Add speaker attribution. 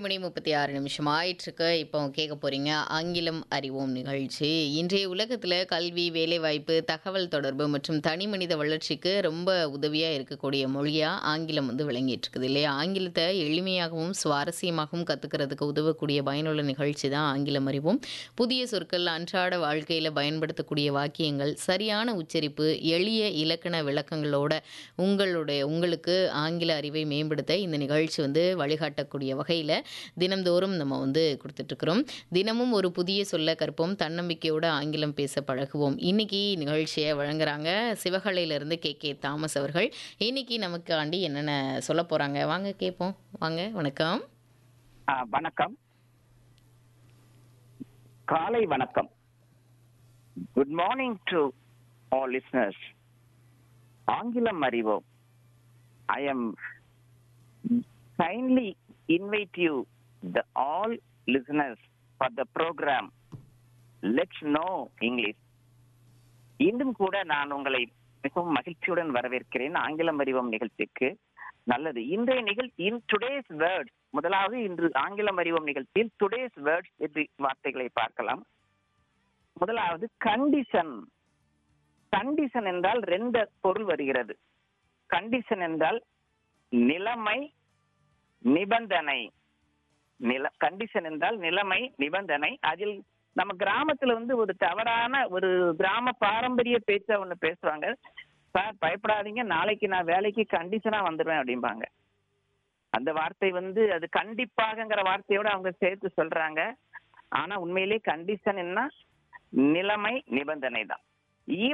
Speaker 1: மணி 36 நிமிஷம் ஆயிட்டிருக்கு. இப்போ கேட்க போறீங்க ஆங்கிலம் அறிவோம் நிகழ்ச்சி. இன்றைய உலகத்தில கல்வி, வேலைவாய்ப்பு, தகவல் தொடர்பு மற்றும் தனிமனித வளர்ச்சிக்கு ரொம்ப உதவியா இருக்கக்கூடிய மொழியா ஆங்கிலம் வந்து விளங்கிட்டு இருக்குது இல்லையா? ஆங்கிலத்த எளிமையாகவும், சுவாரஸ்யமாகவும் கத்துக்கிறதுக்கு உதவக்கூடிய பயனுள்ள நிகழ்ச்சி தான் ஆங்கிலம் அறிவோம். புதிய சொற்கள், அன்றாட வாழ்க்கையில பயன்படுத்தக்கூடிய வாக்கியங்கள், சரியான உச்சரிப்பு, எளிய இலக்கண விளக்கங்களோட உங்களுடைய உங்களுக்கு ஆங்கில அறிவை மேம்படுத்த இந்த நிகழ்ச்சி வந்து வழிகாட்டக்கூடிய வகையில தினம்தோறும் நம்ம வந்து குடுத்துட்ருக்கிறோம். தினமும் ஒரு புதிய சொல்ல கற்போம், தன்னம்பிக்கையோட ஆங்கிலம் பேச பழகுவோம். இன்னைக்கு நிகழ்ச்சிய வழங்குறாங்க சிவகலையிலிருந்து கே. கே. தாமஸ் அவர்கள். இன்னைக்கு நமக்காண்டி என்னென்ன சொல்லப் போறாங்க? வாங்க கேட்போம். வாங்க, வணக்கம்.
Speaker 2: ஆ, வணக்கம் காலை வணக்கம் good morning to all listeners ஆங்கிலம் அறிவோம் I am kindly invite you the all listeners for the program let's know English இன்றும் கூட நான் உங்களை மிகவும் மகிழ்ச்சியுடன் வரவேற்கிறேன் ஆங்கிலம் அறிவோம் நிகழ்ச்சிக்கு நல்லது இன்றைய நிகழ்ச்சி இன் டுடேஸ் வேர்ட்ஸ் முதலாவது இன்று ஆங்கிலம் அறிவோம் நிகழ்ச்சியில் டுடேஸ் வேர்ட்ஸ் என்று வார்த்தைகளை பார்க்கலாம் முதலாவது கண்டிஷன் கண்டிஷன் என்றால் ரெண்டு பொருள் வருகிறது கண்டிஷன் என்றால் நிலைமை நிபந்தனை நில கண்டிஷன் என்றால் நிலைமை நிபந்தனை அதில் நம்ம கிராமத்துல வந்து ஒரு தவறான ஒரு கிராம பாரம்பரிய பேச்ச ஒண்ணு பேசுவாங்க சார் பயப்படாதீங்க நாளைக்கு நான் வேலைக்கு கண்டிஷனா வந்துடுவேன் அப்படிம்பாங்க அந்த வார்த்தை வந்து அது கண்டிப்பாகங்கிற வார்த்தையோட அவங்க சேர்த்து சொல்றாங்க ஆனா உண்மையிலேயே கண்டிஷன் என்ன நிலைமை நிபந்தனை தான்